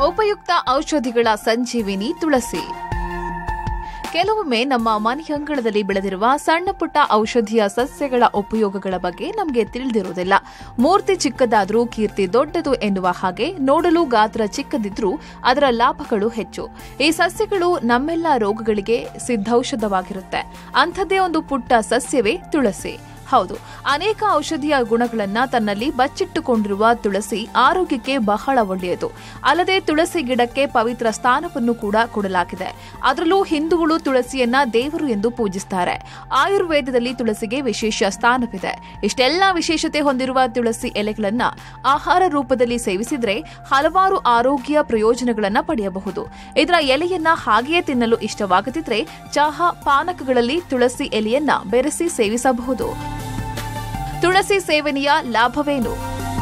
ಉಪಯುಕ್ತ ಔಷಧಿಗಳ ಸಂಜೀವಿನಿ ತುಳಸಿ ಕೆಲವೊಮ್ಮೆ ನಮ್ಮ ಮನೆಯಂಗಳದಲ್ಲಿ ಬೆಳೆದಿರುವ ಸಣ್ಣ ಪುಟ್ಟ ಔಷಧೀಯ ಸಸ್ಯಗಳ ಉಪಯೋಗಗಳ ಬಗ್ಗೆ ನಮಗೆ ತಿಳಿದಿರುವುದಿಲ್ಲ ಮೂರ್ತಿ ಚಿಕ್ಕದಾದ್ರೂ ಕೀರ್ತಿ ದೊಡ್ಡದು ಎನ್ನುವ ಹಾಗೆ ನೋಡಲು ಗಾತ್ರ ಚಿಕ್ಕದಿದ್ರೂ ಅದರ ಲಾಭಗಳು ಹೆಚ್ಚು ಈ ಸಸ್ಯಗಳು ನಮ್ಮೆಲ್ಲ ರೋಗಗಳಿಗೆ ಸಿದ್ಧೌಷಧವಾಗಿರುತ್ತೆ ಅಂಥದ್ದೇ ಒಂದು ಪುಟ್ಟ ಸಸ್ಯವೇ ತುಳಸಿ ಹೌದು ಅನೇಕ ಔಷಧೀಯ ಗುಣಗಳನ್ನ ತನ್ನಲ್ಲಿ ಬಚ್ಚಿಟ್ಟುಕೊಂಡಿರುವ ತುಳಸಿ ಆರೋಗ್ಯಕ್ಕೆ ಬಹಳ ಒಳ್ಳೆಯದು ಅಲ್ಲದೆ ತುಳಸಿ ಗಿಡಕ್ಕೆ ಪವಿತ್ರ ಸ್ಥಾನವನ್ನು ಕೂಡ ಕೊಡಲಾಗಿದೆ ಅದರಲ್ಲೂ ಹಿಂದೂಗಳು ತುಳಸಿಯನ್ನ ದೇವರು ಎಂದು ಪೂಜಿಸುತ್ತಾರೆ ಆಯುರ್ವೇದದಲ್ಲಿ ತುಳಸಿಗೆ ವಿಶೇಷ ಸ್ಥಾನವಿದೆ ಇಷ್ಟೆಲ್ಲ ವಿಶೇಷತೆ ಹೊಂದಿರುವ ತುಳಸಿ ಎಲೆಗಳನ್ನ ಆಹಾರ ರೂಪದಲ್ಲಿ ಸೇವಿಸಿದ್ರೆ ಹಲವಾರು ಆರೋಗ್ಯ ಪ್ರಯೋಜನಗಳನ್ನ ಪಡೆಯಬಹುದು ಇದರ ಎಲೆಯನ್ನ ಹಾಗೆಯೇ ತಿನ್ನಲು ಇಷ್ಟವಾಗದಿದ್ರೆ ಚಹಾ ಪಾನಕಗಳಲ್ಲಿ ತುಳಸಿ ಎಲೆಯನ್ನ ಬೆರೆಸಿ ಸೇವಿಸಬಹುದು ತುಳಸಿ ಸೇವನೆಯ ಲಾಭವೇನು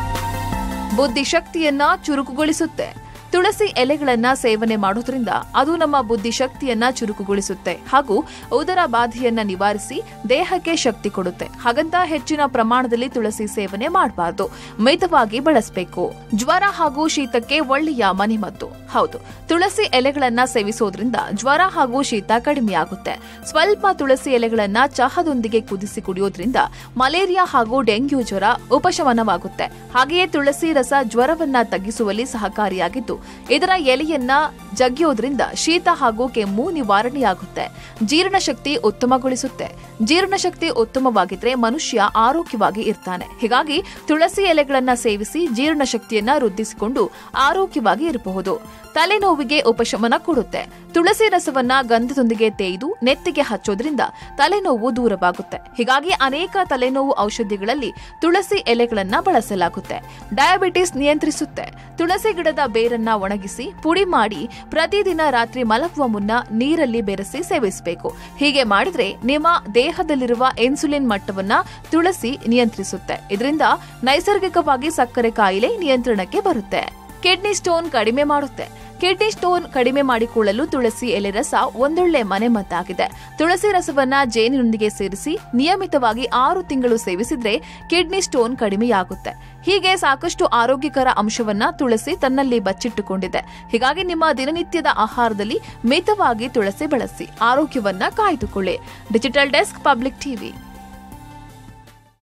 ಬುದ್ಧಿಶಕ್ತಿಯನ್ನ ಚುರುಕುಗೊಳಿಸುತ್ತೆ ತುಳಸಿ ಎಲೆಗಳನ್ನ ಸೇವನೆ ಮಾಡೋದ್ರಿಂದ ಅದು ನಮ್ಮ ಬುದ್ಧಿಶಕ್ತಿಯನ್ನ ಚುರುಕುಗೊಳಿಸುತ್ತೆ ಹಾಗೂ ಉದರ ಬಾಧೆಯನ್ನ ನಿವಾರಿಸಿ ದೇಹಕ್ಕೆ ಶಕ್ತಿ ಕೊಡುತ್ತೆ ಹಾಗಂತ ಹೆಚ್ಚಿನ ಪ್ರಮಾಣದಲ್ಲಿ ತುಳಸಿ ಸೇವನೆ ಮಾಡಬಾರದು ಮಿತವಾಗಿ ಬಳಸಬೇಕು ಜ್ವರ ಹಾಗೂ ಶೀತಕ್ಕೆ ಒಳ್ಳೆಯ ಮನೆಮದ್ದು ಹೌದು ತುಳಸಿ ಎಲೆಗಳನ್ನ ಸೇವಿಸೋದ್ರಿಂದ ಜ್ವರ ಹಾಗೂ ಶೀತ ಕಡಿಮೆಯಾಗುತ್ತೆ ಸ್ವಲ್ಪ ತುಳಸಿ ಎಲೆಗಳನ್ನ ಚಹಾದೊಂದಿಗೆ ಕುದಿಸಿ ಕುಡಿಯೋದ್ರಿಂದ ಮಲೇರಿಯಾ ಹಾಗೂ ಡೆಂಗ್ಯೂ ಜ್ವರ ಉಪಶಮನವಾಗುತ್ತೆ ಹಾಗೆಯೇ ತುಳಸಿ ರಸ ಜ್ವರವನ್ನ ತಗ್ಗಿಸುವಲ್ಲಿ ಸಹಕಾರಿಯಾಗಿದ್ದು ಇದರ ಎಲೆಯನ್ನ ಜಗಿಯೋದ್ರಿಂದ ಶೀತ ಹಾಗೂ ಕೆಮ್ಮು ನಿವಾರಣೆಯಾಗುತ್ತೆ ಜೀರ್ಣಶಕ್ತಿ ಉತ್ತಮಗೊಳಿಸುತ್ತೆ ಜೀರ್ಣಶಕ್ತಿ ಉತ್ತಮವಾಗಿದ್ರೆ ಮನುಷ್ಯ ಆರೋಗ್ಯವಾಗಿ ಇರ್ತಾನೆ ಹೀಗಾಗಿ ತುಳಸಿ ಎಲೆಗಳನ್ನ ಸೇವಿಸಿ ಜೀರ್ಣಶಕ್ತಿಯನ್ನ ವೃದ್ಧಿಸಿಕೊಂಡು ಆರೋಗ್ಯವಾಗಿ ಇರಬಹುದು ತಲೆನೋವಿಗೆ ಉಪಶಮನ ಕೊಡುತ್ತೆ ತುಳಸಿ ರಸವನ್ನ ಗಂಧದೊಂದಿಗೆ ತೇಯ್ದು ನೆತ್ತಿಗೆ ಹಚ್ಚೋದ್ರಿಂದ ತಲೆನೋವು ದೂರವಾಗುತ್ತೆ ಹೀಗಾಗಿ ಅನೇಕ ತಲೆನೋವು ಔಷಧಿಗಳಲ್ಲಿ ತುಳಸಿ ಎಲೆಗಳನ್ನ ಬಳಸಲಾಗುತ್ತೆ ಡಯಾಬಿಟಿಸ್ ನಿಯಂತ್ರಿಸುತ್ತೆ ತುಳಸಿ ಗಿಡದ ಬೇರನ್ನ ಒಣಗಿಸಿ ಪುಡಿ ಮಾಡಿ ಪ್ರತಿದಿನ ರಾತ್ರಿ ಮಲಗುವ ಮುನ್ನ ನೀರಲ್ಲಿ ಬೆರೆಸಿ ಸೇವಿಸಬೇಕು ಹೀಗೆ ಮಾಡಿದ್ರೆ ನಿಮ್ಮ ದೇಹದಲ್ಲಿರುವ ಇನ್ಸುಲಿನ್ ಮಟ್ಟವನ್ನ ತುಳಸಿ ನಿಯಂತ್ರಿಸುತ್ತೆ ಇದರಿಂದ ನೈಸರ್ಗಿಕವಾಗಿ ಸಕ್ಕರೆ ಕಾಯಿಲೆ ನಿಯಂತ್ರಣಕ್ಕೆ ಬರುತ್ತೆ ಕಿಡ್ನಿ ಸ್ಟೋನ್ ಕಡಿಮೆ ಮಾಡುತ್ತೆ ಕಿಡ್ನಿ ಸ್ಟೋನ್ ಕಡಿಮೆ ಮಾಡಿಕೊಳ್ಳಲು ತುಳಸಿ ಎಲೆ ರಸ ಒಂದೊಳ್ಳೆ ಮನೆಮದ್ದಾಗಿದೆ ತುಳಸಿ ರಸವನ್ನ ಜೇನಿನೊಂದಿಗೆ ಸೇರಿಸಿ ನಿಯಮಿತವಾಗಿ ಆರು ತಿಂಗಳು ಸೇವಿಸಿದ್ರೆ ಕಿಡ್ನಿ ಸ್ಟೋನ್ ಕಡಿಮೆಯಾಗುತ್ತೆ ಹೀಗೆ ಸಾಕಷ್ಟು ಆರೋಗ್ಯಕರ ಅಂಶವನ್ನ ತುಳಸಿ ತನ್ನಲ್ಲಿ ಬಚ್ಚಿಟ್ಟುಕೊಂಡಿದೆ ಹೀಗಾಗಿ ನಿಮ್ಮ ದಿನನಿತ್ಯದ ಆಹಾರದಲ್ಲಿ ಮಿತವಾಗಿ ತುಳಸಿ ಬಳಸಿ ಆರೋಗ್ಯವನ್ನ ಕಾಯ್ದುಕೊಳ್ಳಿ ಡಿಜಿಟಲ್ ಡೆಸ್ಕ್ ಪಬ್ಲಿಕ್ ಟಿವಿ